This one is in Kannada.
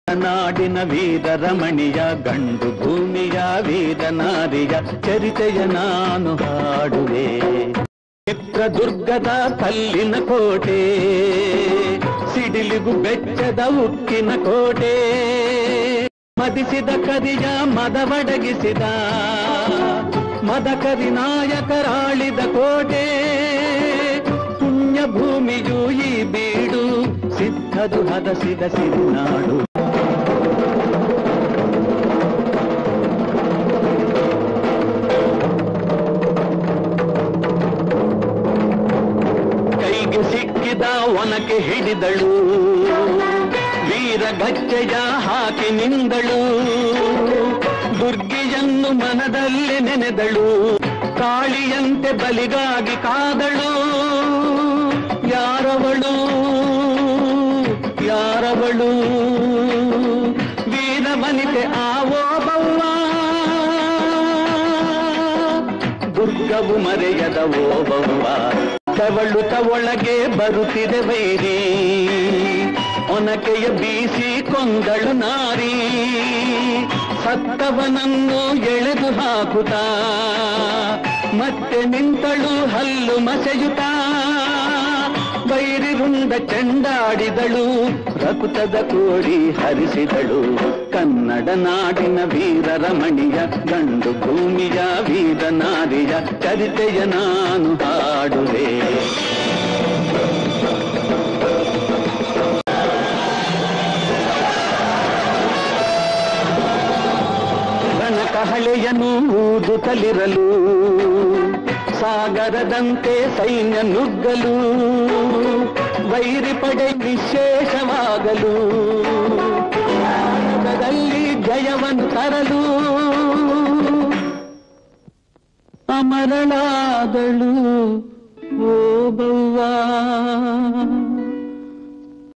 ನಾಡಿನ ವೀರ ರಮಣಿಯ ಗಂಡು ಭೂಮಿಯ ವೀರ ನಾರಿಯ ಚರಿತೆಯ ನಾನು ಹಾಡುವೆ ಚಿತ್ರದುರ್ಗದ ಕಲ್ಲಿನ ಕೋಟೆ ಸಿಡಿಲಿಗು ಬೆಚ್ಚದ ಉಕ್ಕಿನ ಕೋಟೆ ಮದಿಸಿದ ಕರಿಯ ಮದವಡಗಿಸಿದ ಮದಕರಿ ನಾಯಕರಾಳಿದ ಕೋಟೆ ಪುಣ್ಯ ಭೂಮಿಯು ಈ ಬೀಡು ಸಿದ್ಧದು ಹದಸಿದ ಸಿರಿನಾಡು ಕೈಗೆ ಸಿಕ್ಕಿದ ಒನಕೆ ಹಿಡಿದಳು ವೀರ ಗಚ್ಚೆಯ ಹಾಕಿ ನಿಂದಳು ದುರ್ಗೆಯನ್ನು ಮನದಲ್ಲಿ ನೆನೆದಳು ಕಾಳಿಯಂತೆ ಬಲಿಗಾಗಿ ಕಾದಳು ಯಾರವಳು ಯಾರವಳು ವೀರ ವನಿತೆ ಆವೋ ಬವ್ವ ದುರ್ಗವು ಮರೆಯದ ಓಬವ್ವ ತವಳುತ ಒಳಗೆ ಬರುತ್ತಿದೆ ವೈರಿ ಒನಕೆಯ ಬೀಸಿ ಕೊಂದಳು ನಾರಿ ಸತ್ತವನನ್ನು ಎಳೆದು ಹಾಕುತ್ತಾ ಮತ್ತೆ ನಿಂತಳು ಹಲ್ಲು ಮಸೆಯುತ್ತ ಬೈರಿ ರುಂಡ ಚೆಂಡಾಡಿದಳು ರಕುತದ ಕೋರಿ ಹರಿಸಿದಳು ಕನ್ನಡ ನಾಡಿನ ವೀರ ರಮಣಿಯ ಗಂಡು ಭೂಮಿಯ ವೀರ ನಾರಿಯ ಚರಿತೆಯ ನಾನು ಹಾಡುವೆ ರಣಕಹಳೆಯನು ಊದುತ್ತಲಿರಲು ಸಾಗರದಂತೆ ಸೈನ್ಯ ನುಗ್ಗಲು ವೈರಿ ಪಡೆ ವಿಶೇಷವಾಗಲು ಭಾರತದಲ್ಲಿ ಜಯವನ್ನು ತರಲು ಅಮರಳಾದಳು ಓ ಬವ್ವ